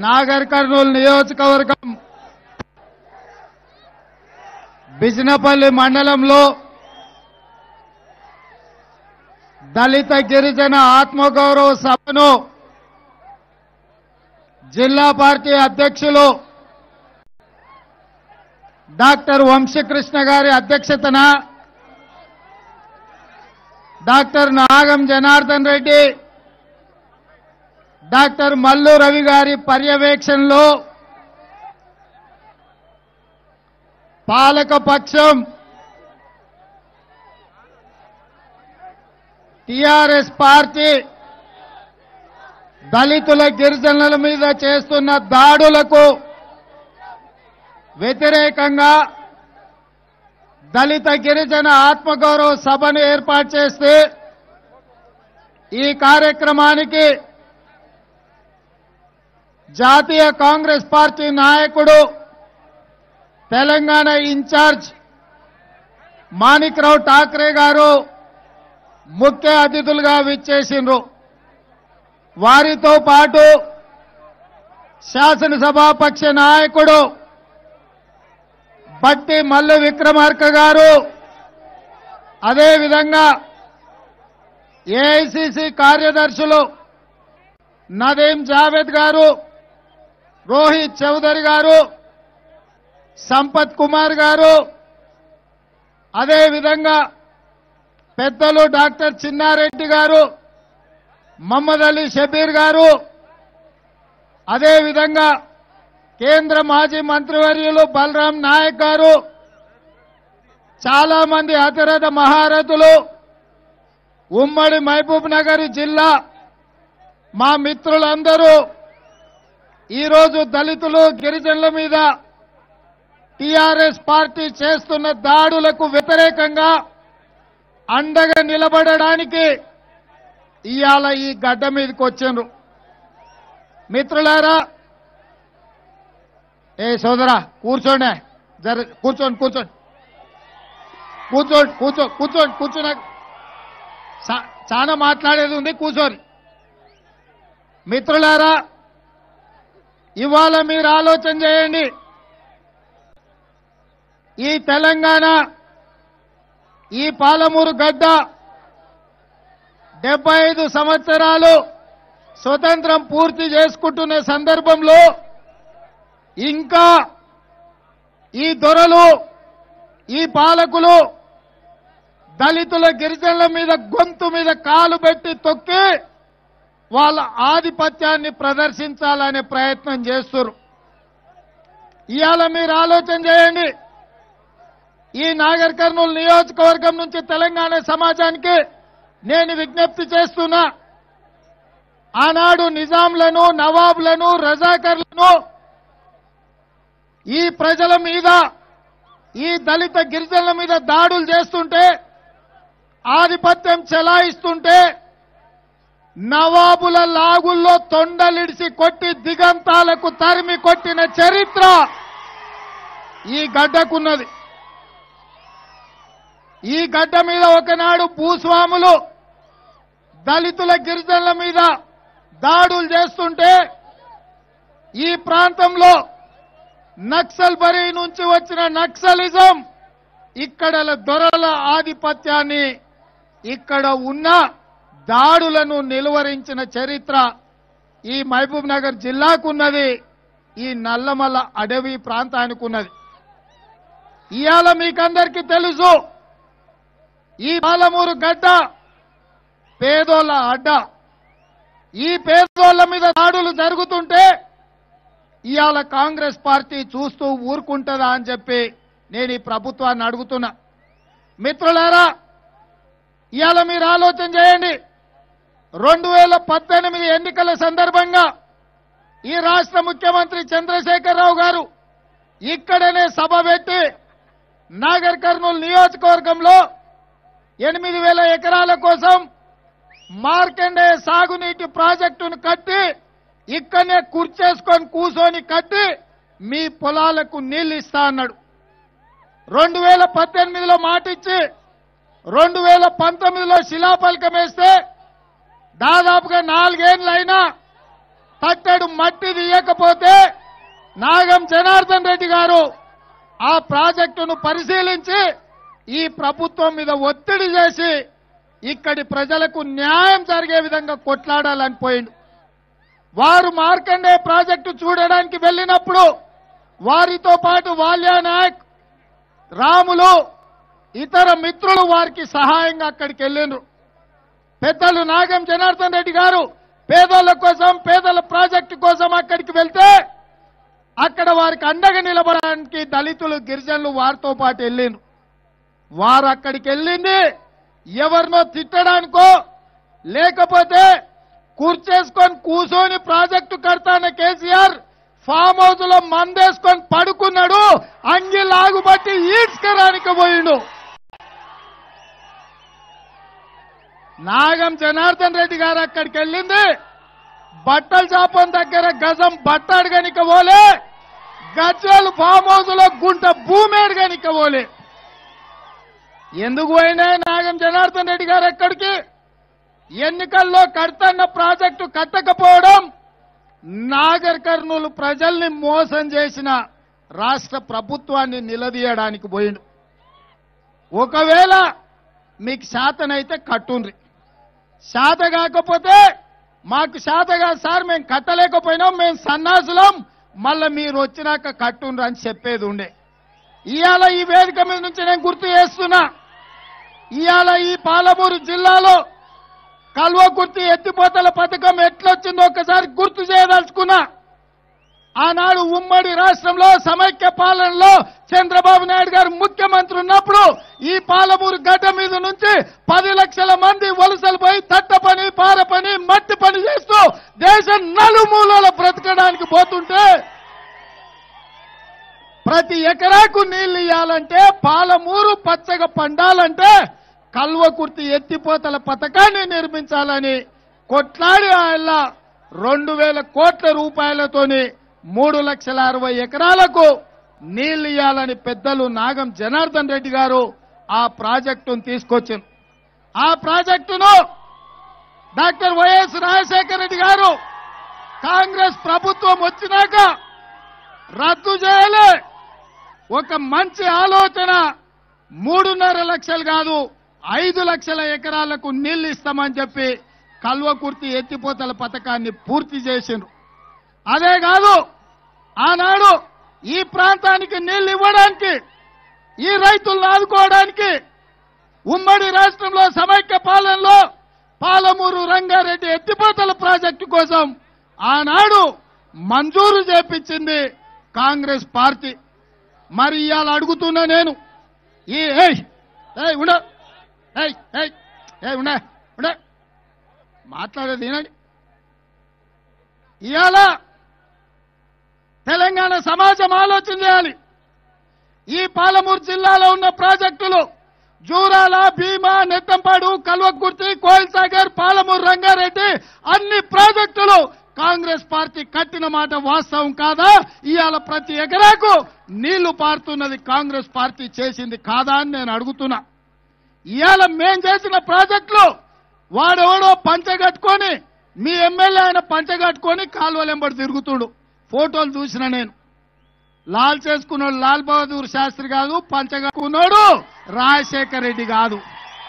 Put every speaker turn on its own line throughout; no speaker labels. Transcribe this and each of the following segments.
నాగర్ కర్నూలు నియోజకవర్గం బిజినపల్లి మండలంలో దళిత గిరిజన ఆత్మగౌరవ సభను జిల్లా పార్టీ అధ్యక్షులు డాక్టర్ వంశీకృష్ణ గారి అధ్యక్షతన డాక్టర్ నాగం జనార్దన్ రెడ్డి డాక్టర్ మల్లు రవి గారి పర్యవేక్షణలో పాలక పక్షం టిఆర్ఎస్ పార్టీ దళితుల గిరిజనుల మీద చేస్తున్న దాడులకు వ్యతిరేకంగా దళిత గిరిజన ఆత్మగౌరవ సభను ఏర్పాటు చేస్తే ఈ కార్యక్రమానికి జాతీయ కాంగ్రెస్ పార్టీ నాయకుడు తెలంగాణ ఇన్ఛార్జ్ మాణిక్రావు ఠాక్రే గారు ముఖ్య అతిథులుగా విచ్చేసిండ్రు వారితో పాటు శాసనసభాపక్ష నాయకుడు బట్టి మల్లు విక్రమార్క గారు అదేవిధంగా ఏఐసిసి కార్యదర్శులు నదీం జావేద్ గారు రోహిత్ చౌదరి గారు సంపత్ కుమార్ గారు అదేవిధంగా పెద్దలు డాక్టర్ చిన్నారెడ్డి గారు మహమ్మద్ అలీ షబీర్ గారు అదేవిధంగా కేంద్ర మాజీ మంత్రివర్యులు బలరాం నాయక్ గారు చాలా మంది అతిరథ మహారథులు ఉమ్మడి మహబూబ్ నగర్ జిల్లా మా మిత్రులందరూ ఈరోజు దళితులు గిరిజనుల మీద టిఆర్ఎస్ పార్టీ చేస్తున్న దాడులకు వ్యతిరేకంగా అండగా నిలబడడానికి ఇవాళ ఈ గడ్డ మీదకి వచ్చిండ్రు మిత్రులారా ఏ సోదరా కూర్చోండి జర కూర్చోండి కూర్చోండి కూర్చోండి కూర్చో కూర్చోండి కూర్చున్నా చా- చాలా మాట్లాడేది ఉంది కూర్చోని మిత్రులారా ఇవాళ మీరు ఆలోచన చేయండి ఈ తెలంగాణ ఈ పాలమూరు గడ్డ డెబ్బై ఐదు సంవత్సరాలు స్వతంత్రం పూర్తి చేసుకుంటున్న సందర్భంలో ఇంకా ఈ దొరలు ఈ పాలకులు దళితుల గిరిజనుల మీద గొంతు మీద కాలు పెట్టి తొక్కి వాళ్ళ ఆధిపత్యాన్ని ప్రదర్శించాలనే ప్రయత్నం చేస్తున్నారు ఇవాళ మీరు ఆలోచన చేయండి ఈ నాగర్ కర్నూలు నియోజకవర్గం నుంచి తెలంగాణ సమాజానికి నేను విజ్ఞప్తి చేస్తున్నా ఆనాడు నిజాంలను నవాబులను రజాకర్లను ఈ ప్రజల మీద ఈ దళిత గిరిజనుల మీద దాడులు చేస్తుంటే ఆధిపత్యం చెలాయిస్తుంటే నవాబుల లాగుల్లో తొండలిడిసి కొట్టి దిగంతాలకు తరిమి కొట్టిన చరిత్ర ఈ గడ్డకున్నది ఈ గడ్డ మీద ఒకనాడు భూస్వాములు దళితుల గిరిజనుల మీద దాడులు చేస్తుంటే ఈ ప్రాంతంలో నక్సల్ బరీ నుంచి వచ్చిన నక్సలిజం ఇక్కడ దొరల ఆధిపత్యాన్ని ఇక్కడ ఉన్న దాడులను నిలువరించిన చరిత్ర ఈ మహబూబ్ నగర్ జిల్లాకున్నది ఈ నల్లమల్ల అడవి ప్రాంతానికి ఉన్నది ఇవాళ మీకందరికీ తెలుసు ఈ పాలమూరు గడ్డ పేదోళ్ళ అడ్డ ఈ పేదోళ్ళ మీద దాడులు జరుగుతుంటే ఇవాళ కాంగ్రెస్ పార్టీ చూస్తూ ఊరుకుంటుందా అని చెప్పి నేను ఈ ప్రభుత్వాన్ని అడుగుతున్నా మిత్రులారా ఇవాళ మీరు ఆలోచన చేయండి రెండు వేల పద్దెనిమిది ఎన్నికల సందర్భంగా ఈ రాష్ట్ర ముఖ్యమంత్రి చంద్రశేఖరరావు గారు ఇక్కడనే సభ పెట్టి నాగర్ కర్నూలు నియోజకవర్గంలో ఎనిమిది వేల ఎకరాల కోసం మార్కండే సాగునీటి ప్రాజెక్టును కట్టి ఇక్కడనే కుర్చేసుకొని కూర్చొని కట్టి మీ పొలాలకు నీళ్లు ఇస్తా అన్నాడు రెండు వేల పద్దెనిమిదిలో మాటిచ్చి రెండు వేల పంతొమ్మిదిలో శిలాఫలకం వేస్తే దాదాపుగా నాలుగేళ్లైనా తట్టెడు మట్టి తీయకపోతే నాగం జనార్దన్ రెడ్డి గారు ఆ ప్రాజెక్టును పరిశీలించి ఈ ప్రభుత్వం మీద ఒత్తిడి చేసి ఇక్కడి ప్రజలకు న్యాయం జరిగే విధంగా కొట్లాడాలని పోయిండు వారు మార్కండే ప్రాజెక్టు చూడడానికి వెళ్ళినప్పుడు వారితో పాటు వాల్యా నాయక్ రాములు ఇతర మిత్రులు వారికి సహాయంగా అక్కడికి వెళ్ళిండ్రు పెద్దలు నాగం జనార్దన్ రెడ్డి గారు పేదల కోసం పేదల ప్రాజెక్టు కోసం అక్కడికి వెళ్తే అక్కడ వారికి అండగా నిలబడడానికి దళితులు గిరిజనులు వారితో పాటు వెళ్ళిండ్రు వారు అక్కడికి వెళ్ళింది ఎవరినో తిట్టడానికో లేకపోతే కూర్చేసుకొని కూర్చొని ప్రాజెక్టు కడతాన కేసీఆర్ ఫామ్ హౌస్ లో మందేసుకొని పడుకున్నాడు అంగి లాగుబట్టి ఈడ్చుకరానికి పోయిండు నాగం జనార్దన్ రెడ్డి గారు అక్కడికి వెళ్ళింది బట్టల చాపం దగ్గర గజం బట్ట అడగనిక పోలే గజ్జలు ఫామ్ హౌస్ లో గుంట భూమి అడగనిక పోలే ఎందుకు పోయినా నాగం జనార్దన్ రెడ్డి గారు ఎక్కడికి ఎన్నికల్లో కడతన్న ప్రాజెక్టు కట్టకపోవడం నాగర్ కర్నూలు ప్రజల్ని మోసం చేసిన రాష్ట్ర ప్రభుత్వాన్ని నిలదీయడానికి పోయిండు ఒకవేళ మీకు శాతనైతే కట్టుండ్రి శాత కాకపోతే మాకు శాత కాదు సార్ మేము కట్టలేకపోయినాం మేము సన్నాసులం మళ్ళా మీరు వచ్చినాక కట్టుండ్రు అని చెప్పేది ఉండే ఇవాళ ఈ వేదిక మీద నుంచి నేను గుర్తు చేస్తున్నా ఇవాళ ఈ పాలమూరు జిల్లాలో కల్వకుర్తి ఎత్తిపోతల పథకం ఎట్లొచ్చిందో ఒకసారి గుర్తు చేయదలుచుకున్నా ఆనాడు ఉమ్మడి రాష్ట్రంలో సమైక్య పాలనలో చంద్రబాబు నాయుడు గారు ముఖ్యమంత్రి ఉన్నప్పుడు ఈ పాలమూరు గడ్డ మీద నుంచి పది లక్షల మంది వలసలు పోయి తట్ట పని పార పని మట్టి పని చేస్తూ దేశం నలుమూలల బ్రతకడానికి పోతుంటే ప్రతి ఎకరాకు నీళ్లు ఇవ్వాలంటే పాలమూరు పచ్చగా పండాలంటే కల్వకుర్తి ఎత్తిపోతల పథకాన్ని నిర్మించాలని కొట్లాడి ఆయన రెండు వేల కోట్ల రూపాయలతోని మూడు లక్షల అరవై ఎకరాలకు నీళ్లు ఇవ్వాలని పెద్దలు నాగం జనార్దన్ రెడ్డి గారు ఆ ప్రాజెక్టును తీసుకొచ్చారు ఆ ప్రాజెక్టును డాక్టర్ వైఎస్ రాజశేఖర రెడ్డి గారు కాంగ్రెస్ ప్రభుత్వం వచ్చినాక రద్దు చేయలే ఒక మంచి ఆలోచన మూడున్నర లక్షలు కాదు ఐదు లక్షల ఎకరాలకు నీళ్లు ఇస్తామని చెప్పి కల్వకుర్తి ఎత్తిపోతల పథకాన్ని పూర్తి చేసిండ్రు అదే కాదు ఆనాడు ఈ ప్రాంతానికి నీళ్లు ఇవ్వడానికి ఈ రైతులను ఆదుకోవడానికి ఉమ్మడి రాష్ట్రంలో సమైక్య పాలనలో పాలమూరు రంగారెడ్డి ఎత్తిపోతల ప్రాజెక్టు కోసం ఆనాడు మంజూరు చేపించింది కాంగ్రెస్ పార్టీ మరి ఇవాళ అడుగుతున్నా నేను ఈ ఏయ్ ఏయ్ ఉండ ఏయ్ ఏయ్ ఏయ్ ఉండ ఉండ మాట్లాడేది వినండి ఇవాళ తెలంగాణ సమాజం ఆలోచన చేయాలి ఈ పాలమూరు జిల్లాలో ఉన్న ప్రాజెక్టులు జూరాల భీమా నెత్తంపాడు కల్వకుర్తి కోయిల్ సాగర్ పాలమూరు రంగారెడ్డి అన్ని ప్రాజెక్టులు కాంగ్రెస్ పార్టీ కట్టిన మాట వాస్తవం కాదా ఇవాళ ప్రతి ఎకరాకు నీళ్లు పారుతున్నది కాంగ్రెస్ పార్టీ చేసింది కాదా అని నేను అడుగుతున్నా ఇవాళ మేం చేసిన ప్రాజెక్టులు వాడెవడో పంచ కట్టుకొని మీ ఎమ్మెల్యే ఆయన పంచ కట్టుకొని కాలువలెంబడి తిరుగుతుడు ఫోటోలు చూసిన నేను లాల్ చేసుకున్నాడు లాల్ బహదూర్ శాస్త్రి కాదు పంచ కట్టుకున్నాడు రాజశేఖర్ రెడ్డి కాదు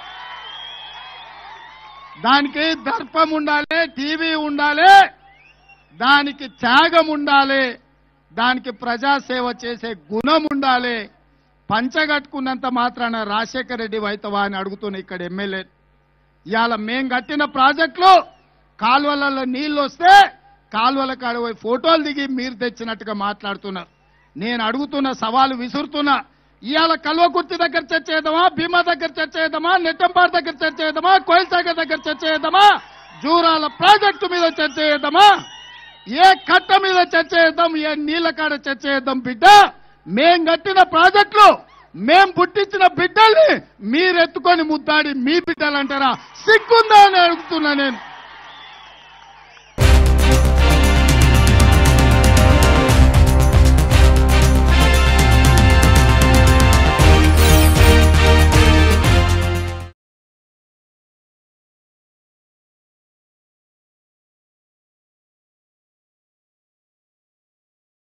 దానికి దర్పం ఉండాలి టీవీ ఉండాలి దానికి త్యాగం ఉండాలి దానికి ప్రజాసేవ చేసే గుణం ఉండాలి పంచగట్టుకున్నంత మాత్రాన రాజశేఖర రెడ్డి వైతవా అని అడుగుతున్నా ఇక్కడ ఎమ్మెల్యే ఇవాళ మేం కట్టిన ప్రాజెక్టులు కాలువలలో నీళ్లు వస్తే కాలువల కాడ పోయి ఫోటోలు దిగి మీరు తెచ్చినట్టుగా మాట్లాడుతున్నారు నేను అడుగుతున్న సవాలు విసురుతున్నా ఇవాళ కల్వకుర్తి దగ్గర చర్చ చేద్దామా భీమా దగ్గర చర్చ చేద్దామా నెట్టంపాడు దగ్గర చర్చ చేద్దామా కోయిల్సాగర్ దగ్గర చర్చ చేద్దామా జూరాల ప్రాజెక్టు మీద చర్చ చేద్దామా ఏ కట్ట మీద చర్చ చేద్దాం ఏ నీళ్ల కాడ చర్చ చేద్దాం బిడ్డ మేం కట్టిన ప్రాజెక్టులు మేం పుట్టించిన బిడ్డల్ని మీరెత్తుకొని ముద్దాడి మీ బిడ్డలంటారా సిగ్గుందా అని అడుగుతున్నా నేను